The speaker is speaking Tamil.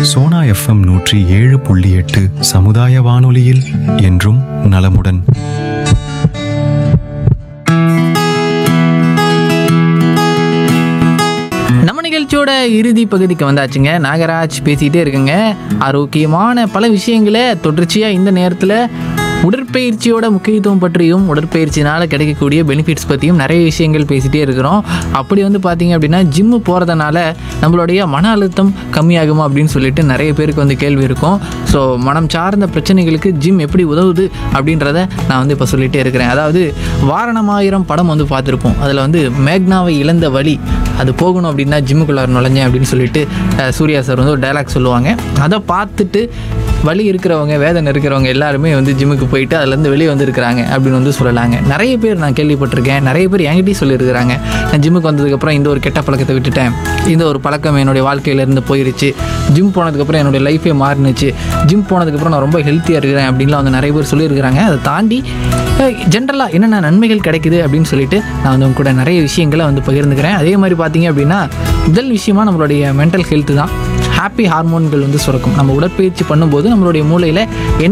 சோனா எஃப்எம் நூற்றி ஏழு புள்ளி எட்டு சமுதாய வானொலியில் என்றும் நலமுடன் நம்ம நிகழ்ச்சியோட இறுதி பகுதிக்கு வந்தாச்சுங்க நாகராஜ் பேசிகிட்டே இருக்குங்க ஆரோக்கியமான பல விஷயங்களை தொடர்ச்சியாக இந்த நேரத்தில் உடற்பயிற்சியோட முக்கியத்துவம் பற்றியும் உடற்பயிற்சினால் கிடைக்கக்கூடிய பெனிஃபிட்ஸ் பற்றியும் நிறைய விஷயங்கள் பேசிகிட்டே இருக்கிறோம் அப்படி வந்து பார்த்தீங்க அப்படின்னா ஜிம்மு போகிறதுனால நம்மளுடைய மன அழுத்தம் கம்மியாகுமா அப்படின்னு சொல்லிட்டு நிறைய பேருக்கு வந்து கேள்வி இருக்கும் ஸோ மனம் சார்ந்த பிரச்சனைகளுக்கு ஜிம் எப்படி உதவுது அப்படின்றத நான் வந்து இப்போ சொல்லிகிட்டே இருக்கிறேன் அதாவது வாரணமாயிரம் படம் வந்து பார்த்துருப்போம் அதில் வந்து மேக்னாவை இழந்த வழி அது போகணும் அப்படின்னா ஜிம்முக்குள்ளார நுழைஞ்சேன் அப்படின்னு சொல்லிட்டு அஹ், சூர்யா சார் வந்து ஒரு டைலாக் சொல்லுவாங்க அதை பார்த்துட்டு வலி இருக்கிறவங்க வேதனை இருக்கிறவங்க எல்லாருமே வந்து ஜிம்முக்கு போயிட்டு அதுலேருந்து வெளியே வந்திருக்கிறாங்க அப்படின்னு வந்து சொல்லலாங்க நிறைய பேர் நான் கேள்விப்பட்டிருக்கேன் நிறைய பேர் என்கிட்டயும் சொல்லியிருக்கிறாங்க நான் ஜிம்முக்கு வந்ததுக்கப்புறம் இந்த ஒரு கெட்ட பழக்கத்தை விட்டுட்டேன் இந்த ஒரு பழக்கம் என்னுடைய வாழ்க்கையிலேருந்து போயிருச்சு ஜிம் போனதுக்கப்புறம் என்னுடைய லைஃபே மாறினுச்சு ஜிம் போனதுக்கப்புறம் நான் ரொம்ப ஹெல்த்தியாக இருக்கிறேன் அப்படின்லாம் வந்து நிறைய பேர் சொல்லியிருக்கிறாங்க அதை தாண்டி ஜென்ரலாக என்னென்ன நன்மைகள் கிடைக்குது அப்படின்னு சொல்லிட்டு நான் வந்து உங்க கூட நிறைய விஷயங்களை வந்து பகிர்ந்துக்கிறேன் அதே மாதிரி பார்த்தீங்க அப்படின்னா முதல் விஷயமா நம்மளுடைய மென்டல் ஹெல்த் தான் ஹாப்பி ஹார்மோன்கள் வந்து சுரக்கும் நம்ம உடற்பயிற்சி பண்ணும்போது நம்மளுடைய மூளையில்